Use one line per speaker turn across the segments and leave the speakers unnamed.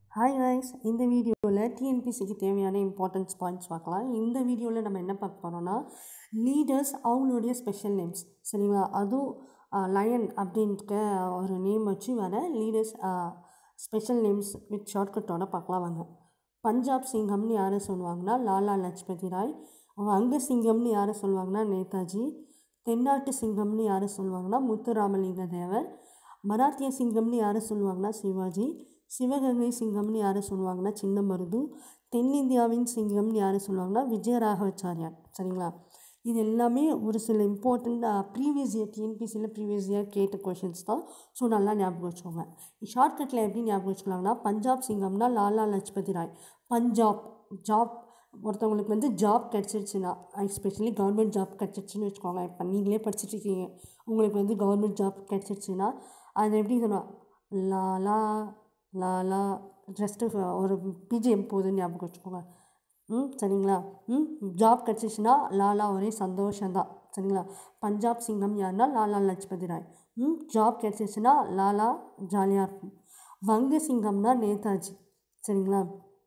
hi guys இந்த வீடியோவில் டிஎன்பிசிக்கு தேவையான இம்பார்ட்டன்ஸ் பாயிண்ட்ஸ் பார்க்கலாம் இந்த வீடியோவில் நம்ம என்ன பார்க்க போகிறோம்னா லீடர்ஸ் அவங்களுடைய ஸ்பெஷல் நேம்ஸ் சரிங்களா அதுவும் லயன் அப்படின்ட்டு ஒரு நேம் வச்சு வர லீடர்ஸ் ஸ்பெஷல் நேம்ஸ் வித் ஷார்ட்கட்டோட பார்க்கலாம் வாங்க பஞ்சாப் சிங்கம்னு யாரை சொல்லுவாங்கன்னா லாலா லஜ்பதி ராய் வங்க சிங்கம்னு யாரை சொல்லுவாங்கன்னா நேதாஜி தென்னாட்டு சிங்கம்னு யாரை சொல்லுவாங்கன்னா முத்துராமலிங்க தேவர் மராத்திய சிங்கம்னு யாரை சொல்லுவாங்கன்னா சிவாஜி சிவகங்கை சிங்கம்னு யாரை சொல்லுவாங்கன்னா சின்ன மருது தென்னிந்தியாவின் சிங்கம்னு யாரை சொல்லுவாங்கன்னா விஜயராகவாச்சாரியார் சரிங்களா இது எல்லாமே ஒரு சில இம்பார்ட்டண்ட் ப்ரீவியஸ் இயர் டிஎன்பிசியில் ப்ரீவியஸ் இயர் கேட்ட கொஷின்ஸ் தான் ஸோ நல்லா ஞாபகம் வச்சுக்கோங்க ஷார்ட்கட்டில் எப்படி ஞாபகம் வச்சுக்கலாங்கன்னா பஞ்சாப் சிங்கம்னா லாலா லஜ்பதி ராய் பஞ்சாப் ஜாப் ஒருத்தவங்களுக்கு வந்து ஜாப் கிடச்சிருச்சுன்னா எஸ்பெஷலி கவர்மெண்ட் ஜாப் கிடச்சிருச்சுன்னு வச்சுக்கோங்க இப்போ நீங்களே படிச்சுட்ருக்கீங்க உங்களுக்கு வந்து கவர்மெண்ட் ஜாப் கிடச்சிருச்சுன்னா அது எப்படி சொல்லலாம் லாலா லாலா ஜஸ்ட்டு ஒரு பிஜிஎம் போகுதுன்னு ஞாபகம் வச்சுக்கோங்க ம் சரிங்களா ம் ஜாப் கிடச்சிச்சின்னா லாலா ஒரே சந்தோஷந்தான் சரிங்களா பஞ்சாப் சிங்கம் யாருன்னா லாலா லஜ்பதி ராய் ம் ஜாப் கிடச்சிச்சின்னா லாலா ஜாலியாக இருக்கும் வங்க சிங்கம்னா நேதாஜி சரிங்களா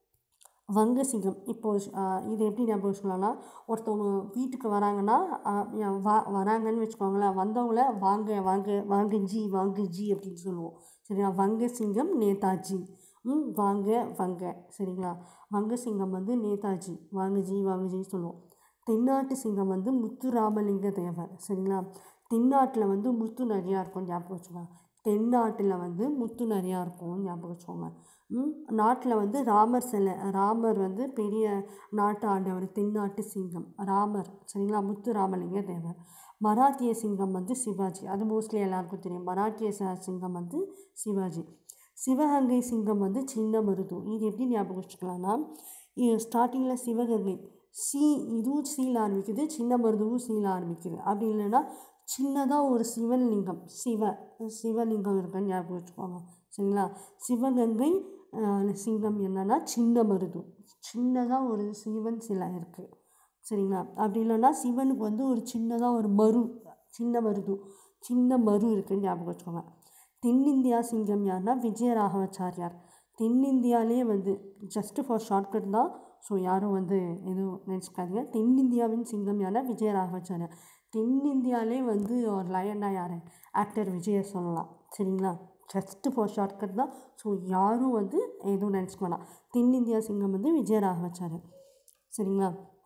வங்க சிங்கம் இப்போது இது எப்படி ஞாபகம் வச்சுக்கலாம்னா ஒருத்தவங்க வீட்டுக்கு வராங்கன்னா வா வராங்கன்னு வச்சுக்கோங்களேன் வந்தவங்கள வாங்க வாங்க வாங்க ஜி வாங்க ஜி அப்படின்னு சொல்லுவோம் சரிங்களா வங்க சிங்கம் நேதாஜி ம் வாங்க வங்க சரிங்களா வங்க சிங்கம் வந்து நேதாஜி வாங்க ஜி வாங்க ஜி சொல்லுவோம் தென்னாட்டு சிங்கம் வந்து முத்துராமலிங்க தேவர் சரிங்களா தென்னாட்டில் வந்து முத்து நிறையா இருக்கும் ஞாபகம் வச்சுக்கோங்க தென்னாட்டில் வந்து முத்து நிறையா இருக்கும் ஞாபகம் வச்சுக்கோங்க நாட்டில் வந்து ராமர் சிலை ராமர் வந்து பெரிய நாட்டு ஆண்டவர் தென்னாட்டு சிங்கம் ராமர் சரிங்களா முத்து ராமலிங்க தேவர் மராத்திய சிங்கம் வந்து சிவாஜி அது மோஸ்ட்லி எல்லாருக்கும் தெரியும் மராட்டிய சிங்கம் வந்து சிவாஜி சிவகங்கை சிங்கம் வந்து சின்ன மருது இது எப்படி ஞாபகம் வச்சுக்கலாம்னா ஸ்டார்டிங்கில் சிவகங்கை சி இதுவும் சீல ஆரம்பிக்குது சின்ன மருதுவும் சீல ஆரம்பிக்குது அப்படி இல்லைன்னா சின்னதாக ஒரு சிவன் லிங்கம் சிவ சிவலிங்கம் இருக்குன்னு ஞாபகம் வச்சுக்கோங்க சரிங்களா சிவகங்கை சிங்கம் என்னன்னா சின்ன மருது சின்னதாக ஒரு சிவன் சிலை இருக்குது சரிங்களா அப்படி இல்லைன்னா சிவனுக்கு வந்து ஒரு சின்னதாக ஒரு மரு சின்ன மருது சின்ன மரு இருக்குன்னு ஞாபகம் வச்சுக்கோங்க தென்னிந்தியா சிங்கம் யாருன்னா விஜயராகவாச்சாரியார் தென்னிந்தியாலே வந்து ஜஸ்ட்டு ஃபார் ஷார்ட்கட் தான் ஸோ யாரும் வந்து எதுவும் நினச்சிக்காதீங்க தென்னிந்தியாவின் சிங்கம் யாருன்னா விஜயராகவாச்சாரியார் தென்னிந்தியாலே வந்து ஒரு லயன்னா யார் ஆக்டர் விஜயை சொல்லலாம் சரிங்களா ஜஸ்ட்டு ஃபார் ஷார்ட்கட் தான் ஸோ யாரும் வந்து எதுவும் நினச்சிக்க வேணாம் தென்னிந்தியா சிங்கம் வந்து விஜயராகவாச்சாரியர் சரிங்களா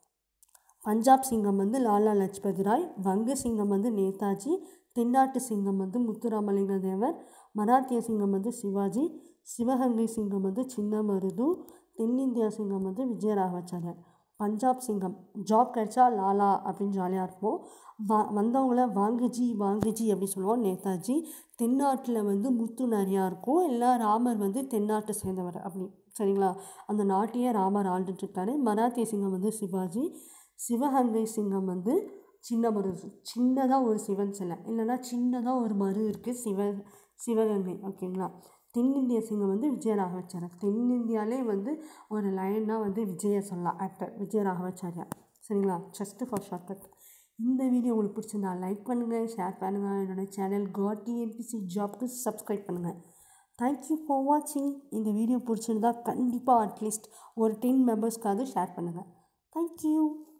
பஞ்சாப் சிங்கம் வந்து லாலா லஜ்பதி ராய் வங்க சிங்கம் வந்து நேதாஜி தென்னாட்டு சிங்கம் வந்து முத்துராமலிங்க தேவர் மராத்திய சிங்கம் வந்து சிவாஜி சிவகங்கை சிங்கம் வந்து சின்ன மருது தென்னிந்தியா சிங்கம் வந்து விஜயராகவாச்சாரியர் பஞ்சாப் சிங்கம் ஜாப் கிடைச்சா லாலா அப்படின்னு ஜாலியாக இருப்போம் வா வந்தவங்கள வாங்குஜி வாங்குஜி அப்படின்னு சொல்லுவோம் நேதாஜி தென்னாட்டில் வந்து முத்து நிறையா இருக்கும் இல்லை ராமர் வந்து தென்னாட்டை சேர்ந்தவர் அப்படி சரிங்களா அந்த நாட்டையே ராமர் ஆண்டுட்டுருக்காரு மராத்திய சிங்கம் வந்து சிவாஜி சிவகங்கை சிங்கம் வந்து சின்ன மரு சின்னதாக ஒரு சிவன் சிலை இல்லைன்னா சின்னதாக ஒரு மரு இருக்குது சிவ சிவகங்கை ஓகேங்களா தென்னிந்திய சிங்கம் வந்து விஜயராகவாச்சாரியர் தென்னிந்தியாலே வந்து ஒரு லைனாக வந்து விஜய சொல்லலாம் ஆக்டர் விஜயராகவாச்சாரியா சரிங்களா ஜஸ்ட்டு ஃபார் ஷார்ட்கட் இந்த வீடியோ உங்களுக்கு பிடிச்சிருந்தா லைக் பண்ணுங்கள் ஷேர் பண்ணுங்கள் என்னோடய சேனல் காட் டிஎன்பிசி ஜாப்க்கு சப்ஸ்கிரைப் பண்ணுங்கள் தேங்க்யூ ஃபார் வாட்சிங் இந்த வீடியோ பிடிச்சிருந்தா கண்டிப்பாக அட்லீஸ்ட் ஒரு டென் மெம்பர்ஸ்க்காவது ஷேர் பண்ணுங்கள் தேங்க்யூ